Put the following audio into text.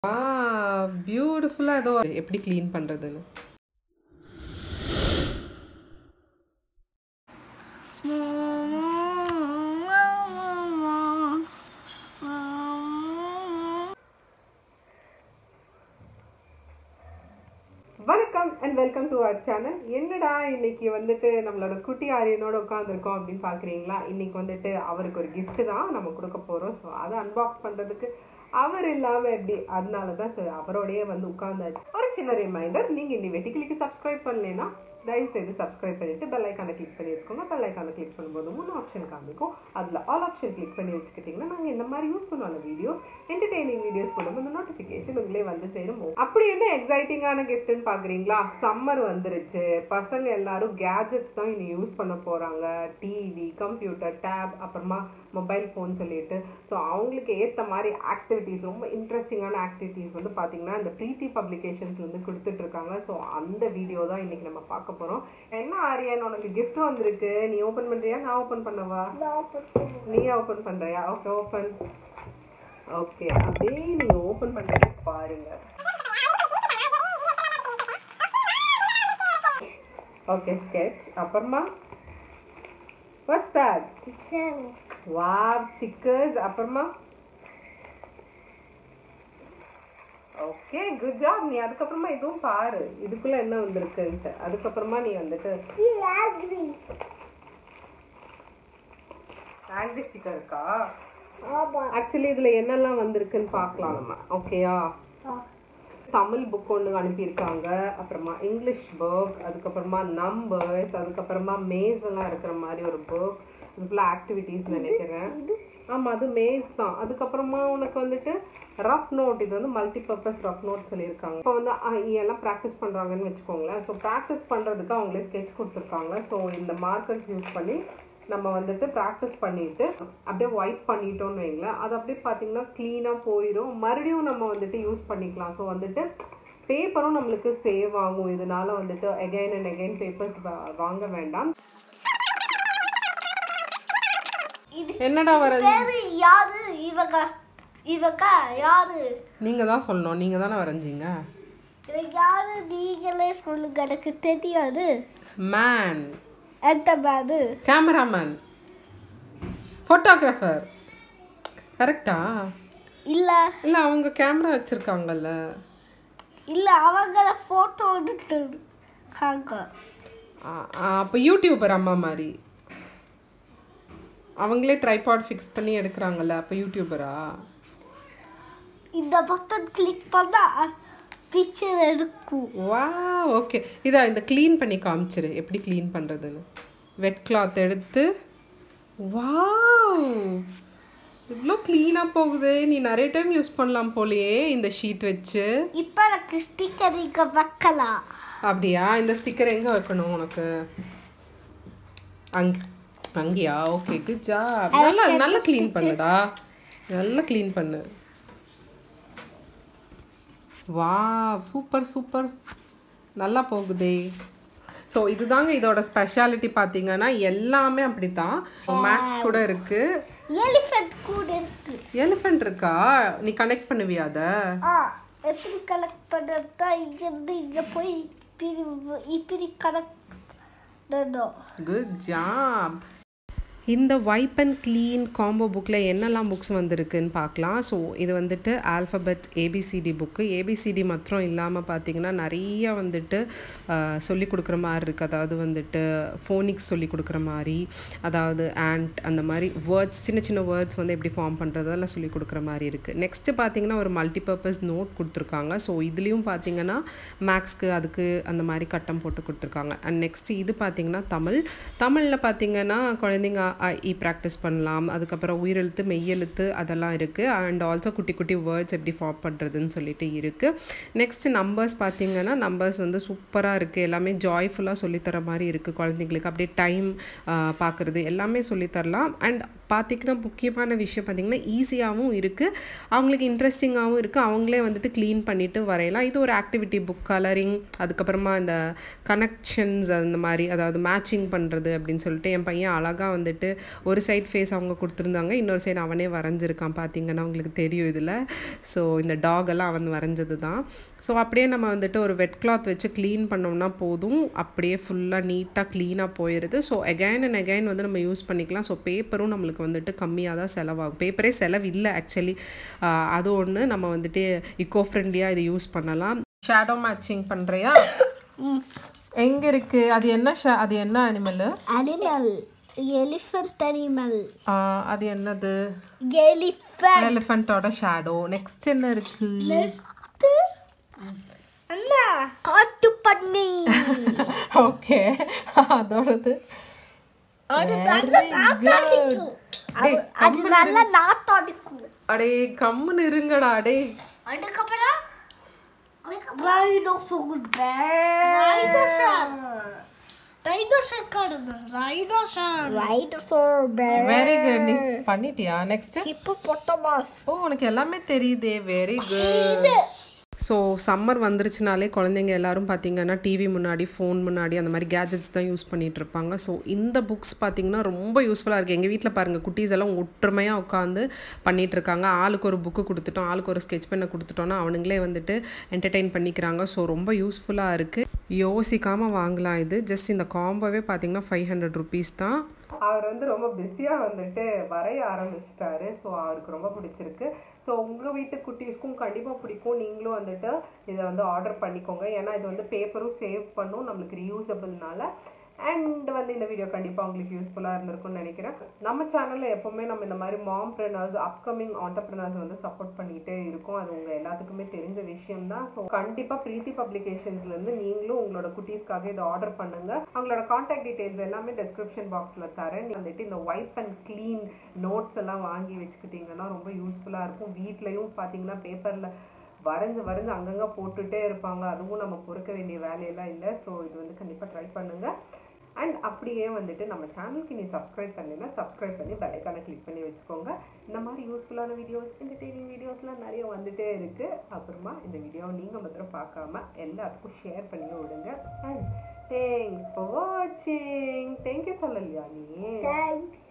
ஆ பியூட்டிஃபுல்லாக ஏதோ எப்படி க்ளீன் பண்ணுறதுன்னு வணக்கம் and welcome to our channel என்னடா இன்னைக்கு வந்துட்டு நம்மளோட குட்டி ஆரியனோட உட்காந்துருக்கோம் அப்படின்னு பார்க்குறீங்களா இன்னைக்கு வந்துட்டு அவருக்கு ஒரு gift தான் நம்ம கொடுக்க போகிறோம் ஸோ அதை அன்பாக்ஸ் பண்ணுறதுக்கு அவர் இல்லாமல் எப்படி அதனால தான் சரி அவரோடயே வந்து உட்காந்தாச்சு ஒரு சின்ன ரிமைண்டர் நீங்கள் இந்த வெட்டிக்கிளிக்கு சப்ஸ்கிரைப் பண்ணலைன்னா தயவு செய்து சப்ஸ்கிரைப் பண்ணிட்டு பெல் ஐக்கானை கிளிக் பண்ணி வச்சுக்கோங்க பெல் ஐக்கானை கிளிக் பண்ணும்போது மூணு ஆப்ஷன் காமிக்கும் அதில் ஆல் ஆப்ஷன் கிளிக் பண்ணி வச்சுக்கிட்டிங்கன்னா நாங்கள் இந்த மாதிரி யூஸ்ஃபுல்லான வீடியோ என்டர்டெய்னிங் வீடியோஸ் போடும்போது இந்த நோட்டிஃபிகேஷன் உங்களே வந்து சேரும் அப்படி என்ன எக்ஸைட்டிங்கான கிஃப்ட்னு பார்க்குறீங்களா சம்மர் வந்துருச்சு பசங்க எல்லாரும் கேஜெட்ஸ் தான் இனி யூஸ் பண்ண போகிறாங்க டிவி கம்ப்யூட்டர் டேப் அப்புறமா மொபைல் ஃபோன் சொல்லிட்டு ஸோ அவங்களுக்கு ஏற்ற மாதிரி ஆக்டிவிட்டீஸ் ரொம்ப இன்ட்ரெஸ்டிங்கான ஆக்டிவிட்டீஸ் வந்து பார்த்தீங்கன்னா இந்த ப்ரீத்தி பப்ளிகேஷன்ஸ் வந்து கொடுத்துட்டு இருக்காங்க ஸோ அந்த வீடியோ தான் இன்னைக்கு நம்ம பார்க்க போகிறோம் என்ன ஆரியன் உனக்கு gift வந்திருக்கு நீ ஓப்பன் பண்ணுறியா நான் ஓப்பன் பண்ணவா நீ ஓப்பன் பண்ணுறியா ஓகே ஓப்பன் ஓகே அப்படியே நீங்க ஓப்பன் பண்ணி பாருங்க ஓகே ஸ்கெட்ச் அப்புறமா வாட்ஸ் தட் வாவ் ஸ்டிக்கர்ஸ் அப்புறமா ஓகே குட் ஜாப் நீ அதுக்கப்புறமா இதுவும் பாரு இதுக்குள்ள என்ன வந்திருக்குன்ட்டு அதுக்கப்புறமா நீ வந்துட்டு ஆங்கிரி ஸ்டிக்கர் இருக்கா ஆக்சுவலி இதுல என்னெல்லாம் வந்திருக்குன்னு பார்க்கலாம் நம்ம ஓகேயா தமிழ் புக் ஒன்று அனுப்பியிருக்காங்க அப்புறமா இங்கிலீஷ் புக் அதுக்கப்புறமா நம்பர்ஸ் அதுக்கப்புறமா மேஸ் எல்லாம் இருக்கிற மாதிரி ஒரு புக் இது ஃபுல்லாக ஆக்டிவிட்டீஸ் நினைக்கிறேன் ஆமா அது மேஸ் தான் அதுக்கப்புறமா உனக்கு வந்துட்டு ரஃப் நோட் இது வந்து மல்டி பர்பஸ் ரஃப் நோட் சொல்லியிருக்காங்க இப்போ வந்து அஹ், இதெல்லாம் ப்ராக்டிஸ் பண்றாங்கன்னு வச்சுக்கோங்களேன் ஸோ ப்ராக்டிஸ் பண்றதுக்கு அவங்களே ஸ்கெட்ச் கொடுத்துருக்காங்க ஸோ இந்த மார்க்கர்ஸ் யூஸ் பண்ணி நம்ம வந்துட்டு ப்ராக்டிஸ் பண்ணிட்டு அப்படியே ஒயிட் பண்ணிட்டோம்னு வைங்களேன் அது அப்படியே பார்த்தீங்கன்னா க்ளீனாக போயிடும் மறுபடியும் நம்ம வந்துட்டு யூஸ் பண்ணிக்கலாம் ஸோ வந்துட்டு பேப்பரும் நம்மளுக்கு சேவ் ஆகும் இதனால வந்துட்டு அகைன் அண்ட் அகைன் பேப்பர்ஸ் வாங்க வேண்டாம் என்னடா வர பேரு யாரு இவங்க இவங்க யாரு நீங்க தான் சொல்லணும் நீங்க தானே வரைஞ்சீங்க இவங்க யாரு நீங்களே சொல்லுங்க எனக்கு தெரியாது மேன் எந்த பேரு கேமராமேன் ஃபோட்டோகிராஃபர் கரெக்டா இல்ல இல்ல அவங்க கேமரா வச்சிருக்காங்கல்ல இல்ல அவங்க போட்டோ எடுத்து இருக்காங்க அப்போ யூடியூபர் அம்மா மாதிரி அவங்களே ட்ரைபாட் ஃபிக்ஸ் பண்ணி எடுக்கிறாங்கல்ல அப்போ யூடியூபரா இந்த பட்டன் கிளிக் பண்ணா பிக்சர் எடுக்கும் வா ஓகே இதா இந்த க்ளீன் பண்ணி காமிச்சிரு எப்படி க்ளீன் பண்ணுறதுன்னு வெட் கிளாத் எடுத்து வாவ் இவ்வளோ க்ளீனாக போகுது நீ நிறைய டைம் யூஸ் பண்ணலாம் போலயே இந்த ஷீட் வச்சு இப்ப எனக்கு ஸ்டிக்கர் இங்க வைக்கலாம் அப்படியா இந்த ஸ்டிக்கர் எங்கே வைக்கணும் உனக்கு அங் அங்கேயா ஓகே குட் ஜாப் நல்லா நல்லா க்ளீன் பண்ணுடா நல்லா க்ளீன் பண்ணு வா சூப்பர் சூப்பர் நல்லா போகுதே ஸோ இதுதாங்க இதோட ஸ்பெஷாலிட்டி பார்த்தீங்கன்னா எல்லாமே அப்படித்தான் மேக்ஸ் கூட இருக்கு எலிஃபென்ட் கூட இருக்கு எலிஃபென்ட் இருக்கா நீ கனெக்ட் பண்ணுவியா அதை ஆ எப்படி கலெக்ட் பண்ணுறதா இங்க இருந்து இங்க போய் இப்படி இப்படி கலெக்ட் பண்ணணும் குட் ஜாப் இந்த வைப் அண்ட் க்ளீன் காம்போ புக்கில் என்னெல்லாம் புக்ஸ் வந்திருக்குன்னு பார்க்கலாம் ஸோ இது வந்துட்டு ஆல்ஃபபெட் ஏபிசிடி புக்கு ஏபிசிடி மாத்திரம் இல்லாமல் பார்த்தீங்கன்னா நிறைய வந்துட்டு சொல்லி கொடுக்குற மாதிரி இருக்குது அதாவது வந்துட்டு ஃபோனிக்ஸ் சொல்லி கொடுக்குற மாதிரி அதாவது ஆண்ட் அந்த மாதிரி வேர்ட்ஸ் சின்ன சின்ன வேர்ட்ஸ் வந்து எப்படி ஃபார்ம் பண்ணுறதெல்லாம் சொல்லி கொடுக்குற மாதிரி இருக்குது நெக்ஸ்ட்டு பார்த்தீங்கன்னா ஒரு மல்டிபர்பஸ் நோட் கொடுத்துருக்காங்க ஸோ இதுலேயும் பார்த்தீங்கன்னா மேக்ஸ்க்கு அதுக்கு அந்த மாதிரி கட்டம் போட்டு கொடுத்துருக்காங்க அண்ட் நெக்ஸ்ட் இது பார்த்தீங்கன்னா தமிழ் தமிழில் பார்த்தீங்கன்னா குழந்தைங்க அ, இ ப்ராக்டிஸ் பண்ணலாம் அதுக்கப்புறம் உயிரெழுத்து மெய்யெழுத்து அதெல்லாம் இருக்குது அண்ட் ஆல்சோ குட்டி குட்டி வேர்ட்ஸ் எப்படி ஃபார்ம் பண்ணுறதுன்னு சொல்லிட்டு இருக்குது நெக்ஸ்ட் நம்பர்ஸ் பார்த்தீங்கன்னா நம்பர்ஸ் வந்து சூப்பராக இருக்குது எல்லாமே ஜாய்ஃபுல்லாக சொல்லித்தர மாதிரி இருக்குது குழந்தைங்களுக்கு அப்படியே டைம் பார்க்குறது எல்லாமே சொல்லித்தரலாம் அண்ட் பார்த்திங்கன்னா முக்கியமான விஷயம் பார்த்திங்கன்னா ஈஸியாகவும் இருக்குது அவங்களுக்கு இன்ட்ரெஸ்டிங்காகவும் இருக்குது அவங்களே வந்துட்டு க்ளீன் பண்ணிவிட்டு வரையலாம் இது ஒரு ஆக்டிவிட்டி புக் கலரிங் அதுக்கப்புறமா இந்த கனெக்ஷன்ஸ் அந்த மாதிரி அதாவது மேட்சிங் பண்ணுறது அப்படின்னு சொல்லிட்டு என் பையன் அழகாக வந்துட்டு ஒரு சைட் ஃபேஸ் அவங்க கொடுத்துருந்தாங்க இன்னொரு சைடு அவனே வரைஞ்சிருக்கான் பார்த்தீங்கன்னா உங்களுக்கு தெரியும் இதில் ஸோ இந்த டாக் எல்லாம் அவன் வரைஞ்சது தான் ஸோ அப்படியே நம்ம வந்துட்டு ஒரு வெட் கிளாத் வச்சு க்ளீன் பண்ணோம்னா போதும் அப்படியே ஃபுல்லாக நீட்டாக க்ளீனாக போயிடுது ஸோ அகைன் அண்ட் அகைன் வந்து நம்ம யூஸ் பண்ணிக்கலாம் ஸோ பேப்பரும் நம்மளுக்கு வந்துட்டு கம்மியாக தான் செலவாகும் பேப்பரே செலவு இல்லை ஆக்சுவலி அது ஒன்று நம்ம வந்துட்டு இக்கோ ஃப்ரெண்ட்லியாக இதை யூஸ் பண்ணலாம் ஷேடோ மேட்சிங் பண்ணுறியா எங்கே இருக்குது அது என்ன ஷே அது என்ன அனிமல் அனிமல் எலிஃபண்ட் அனிமல் அது என்னது எலிஃபண்ட் எலிஃபண்ட்டோட ஷேடோ நெக்ஸ்ட் என்ன இருக்குது அண்ணா காட்டு பண்ணி ஓகே அதோடது அது நல்ல நாத்தாடிக்கும் டேய், அது நல்ல நாத்தாடிக்கும் அடே கம்முன்னு இருங்கடா அடே அதுக்கப்புறம் ரைனோசோர் ரைனோசர் ரைனோசர் காடுது ரைனோசர் ரைனோசர் வெரி குட் நீ பண்ணிட்டியா நெக்ஸ்ட் ஹிப்போபொட்டமஸ் ஓ உனக்கு எல்லாமே தெரியுதே வெரி குட் ஸோ சம்மர் வந்துருச்சுனாலே குழந்தைங்க எல்லாரும் பார்த்தீங்கன்னா டிவி முன்னாடி ஃபோன் முன்னாடி அந்த மாதிரி கேஜெட்ஸ் தான் யூஸ் பண்ணிட்டு இருப்பாங்க ஸோ இந்த புக்ஸ் பார்த்தீங்கன்னா ரொம்ப யூஸ்ஃபுல்லாக இருக்குது எங்கள் வீட்டில் பாருங்கள் குட்டீஸ் எல்லாம் ஒற்றுமையாக உட்காந்து பண்ணிட்டு இருக்காங்க ஆளுக்கு ஒரு புக்கு கொடுத்துட்டோம் ஆளுக்கு ஒரு ஸ்கெட்ச் பெண்ணை கொடுத்துட்டோம்னா அவனுங்களே வந்துட்டு என்டர்டெயின் பண்ணிக்கிறாங்க ஸோ ரொம்ப யூஸ்ஃபுல்லாக இருக்குது யோசிக்காமல் வாங்கலாம் இது ஜஸ்ட் இந்த காம்போவே பார்த்தீங்கன்னா ஃபைவ் ஹண்ட்ரட் ருபீஸ் தான் அவர் வந்து ரொம்ப பிஸியாக வந்துட்டு வரைய ஆரம்பிச்சிட்டாரு ஸோ அவருக்கு ரொம்ப பிடிச்சிருக்கு ஸோ உங்கள் வீட்டு குட்டீஸ்க்கும் கண்டிப்பாக பிடிக்கும் நீங்களும் வந்துட்டு இதை வந்து ஆர்டர் பண்ணிக்கோங்க ஏன்னா இது வந்து பேப்பரும் சேவ் பண்ணும் நம்மளுக்கு ரீயூசபிள்னால அண்ட் வந்து இந்த வீடியோ கண்டிப்பாக உங்களுக்கு யூஸ்ஃபுல்லாக இருந்திருக்கும்னு நினைக்கிறேன் நம்ம சேனலில் எப்போவுமே நம்ம இந்த மாதிரி மாம் ப்ரெனர்ஸ் அப்கமிங் ஆண்டர்பிரினர்ஸ் வந்து சப்போர்ட் பண்ணிகிட்டே இருக்கோம் அது உங்கள் எல்லாத்துக்குமே தெரிஞ்ச விஷயம் தான் ஸோ கண்டிப்பாக பிரீத்தி பப்ளிகேஷன்ஸ்லேருந்து நீங்களும் உங்களோட குட்டீஸ்க்காக இதை ஆர்டர் பண்ணுங்க அவங்களோட காண்டாக்ட் டீடைல்ஸ் எல்லாமே டிஸ்கிரிப்ஷன் பாக்ஸில் தரேன் நீங்க வந்துட்டு இந்த ஒயிட் அண்ட் க்ளீன் நோட்ஸ் எல்லாம் வாங்கி வச்சுக்கிட்டிங்கன்னா ரொம்ப யூஸ்ஃபுல்லாக இருக்கும் வீட்லேயும் பார்த்தீங்கன்னா பேப்பரில் வரைஞ்சு வரைஞ்சு அங்கங்கே போட்டுட்டே இருப்பாங்க அதுவும் நம்ம பொறுக்க வேண்டிய வேலையெல்லாம் இல்லை ஸோ இது வந்து கண்டிப்பாக ட்ரை பண்ணுங்க அண்ட் அப்படியே வந்துட்டு நம்ம சேனலுக்கு நீ சப்ஸ்கிரைப் பண்ணலைன்னா சப்ஸ்கிரைப் பண்ணி பெலைக்கான கிளிக் பண்ணி வச்சுக்கோங்க இந்த மாதிரி யூஸ்ஃபுல்லான வீடியோஸ் என்டர்டெய்னிங் வீடியோஸ்லாம் நிறைய வந்துட்டே இருக்கு அப்புறமா இந்த வீடியோவை நீங்கள் மாத்திரம் பார்க்காம எல்லாத்துக்கும் ஷேர் பண்ணி விடுங்க அண்ட் தேங்க்ஸ் ஃபார் வாட்சிங் தேங்க்யூ சொல்லலையா நீ தேங்க்ஸ்